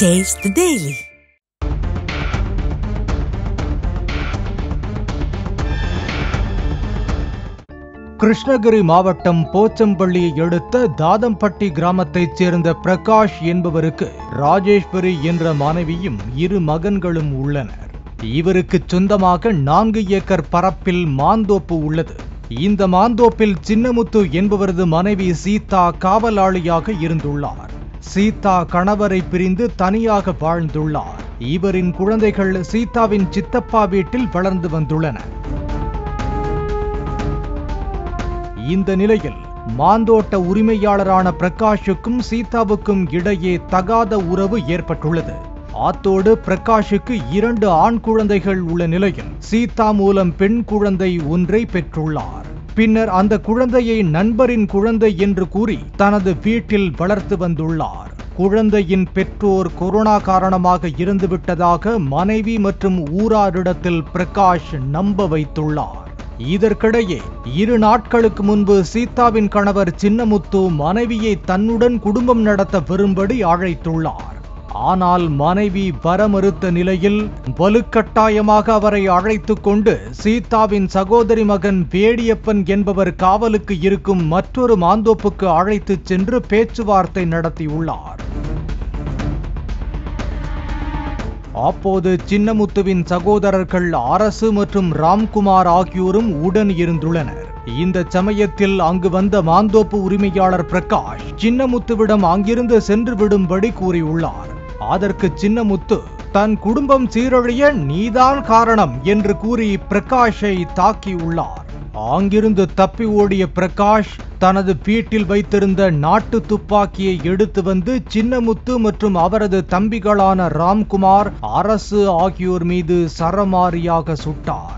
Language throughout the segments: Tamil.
Taste the Daily. கிருஷ்ணகிரி மாவட்டம் போச்சம்பள்ளியை அடுத்த தாதம்பட்டி கிராமத்தைச் சேர்ந்த பிரகாஷ் என்பவருக்கு ராஜேஸ்வரி என்ற மனைவியும் இரு மகன்களும் உள்ளனர் இவருக்கு சொந்தமாக நான்கு ஏக்கர் பரப்பில் மாந்தோப்பு உள்ளது இந்த மாந்தோப்பில் சின்னமுத்து என்பவரது மனைவி சீதா காவலாளியாக இருந்துள்ளார் சீதா கணவரை பிரிந்து தனியாக வாழ்ந்துள்ளார் இவரின் குழந்தைகள் சீதாவின் சித்தப்பா வீட்டில் வளர்ந்து வந்துள்ளன இந்த நிலையில் மாந்தோட்ட உரிமையாளரான பிரகாஷுக்கும் சீதாவுக்கும் இடையே தகாத உறவு ஏற்பட்டுள்ளது ஆத்தோடு பிரகாஷுக்கு இரண்டு ஆண் குழந்தைகள் உள்ள நிலையில் சீதா மூலம் பெண் குழந்தை ஒன்றை பெற்றுள்ளார் பின்னர் அந்த குழந்தையை நண்பரின் குழந்தை என்று கூறி தனது வீட்டில் வளர்த்து வந்துள்ளார் குழந்தையின் பெற்றோர் கொரோனா காரணமாக இருந்துவிட்டதாக மனைவி மற்றும் ஊராரிடத்தில் பிரகாஷ் நம்ப வைத்துள்ளார் இதற்கிடையே இரு நாட்களுக்கு முன்பு சீதாவின் கணவர் சின்னமுத்து மனைவியை தன்னுடன் குடும்பம் நடத்த வரும்படி அழைத்துள்ளார் ஆனால் மனைவி வர மறுத்த நிலையில் வலுக்கட்டாயமாக அவரை அழைத்து கொண்டு சீதாவின் சகோதரி மகன் வேடியப்பன் என்பவர் காவலுக்கு இருக்கும் மற்றொரு மாந்தோப்புக்கு அழைத்துச் சென்று பேச்சுவார்த்தை நடத்தியுள்ளார் அப்போது சின்னமுத்துவின் சகோதரர்கள் அரசு மற்றும் ராம்குமார் ஆகியோரும் உடன் இருந்துள்ளனர் இந்த சமயத்தில் அங்கு வந்த மாந்தோப்பு உரிமையாளர் பிரகாஷ் சின்னமுத்துவிடம் அங்கிருந்து சென்று விடும்படி கூறியுள்ளார் அதற்கு சின்னமுத்து தன் குடும்பம் சீரழிய நீதான் காரணம் என்று கூறி பிரகாஷை தாக்கியுள்ளார் அங்கிருந்து தப்பி ஓடிய பிரகாஷ் தனது வீட்டில் வைத்திருந்த நாட்டு துப்பாக்கியை எடுத்து வந்து சின்னமுத்து மற்றும் அவரது தம்பிகளான ராம்குமார் அரசு ஆகியோர் மீது சரமாரியாக சுட்டார்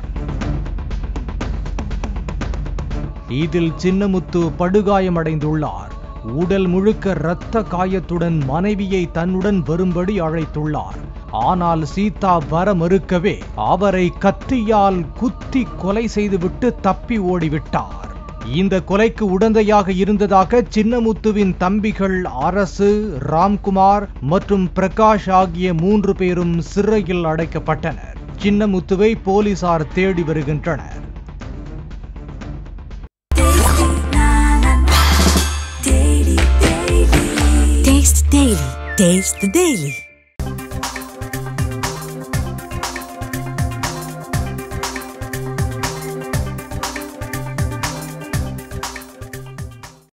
இதில் சின்னமுத்து படுகாயமடைந்துள்ளார் உடல் முழுக்க இரத்த காயத்துடன் மனைவியை தன்னுடன் வரும்படி அழைத்துள்ளார் ஆனால் சீதா வர மறுக்கவே அவரை கத்தியால் குத்தி கொலை செய்துவிட்டு தப்பி ஓடிவிட்டார் இந்த கொலைக்கு உடந்தையாக இருந்ததாக சின்னமுத்துவின் தம்பிகள் அரசு ராம்குமார் மற்றும் பிரகாஷ் ஆகிய மூன்று பேரும் சிறையில் அடைக்கப்பட்டனர் சின்னமுத்துவை போலீசார் தேடி வருகின்றனர் Taste the Daily. Taste the Daily.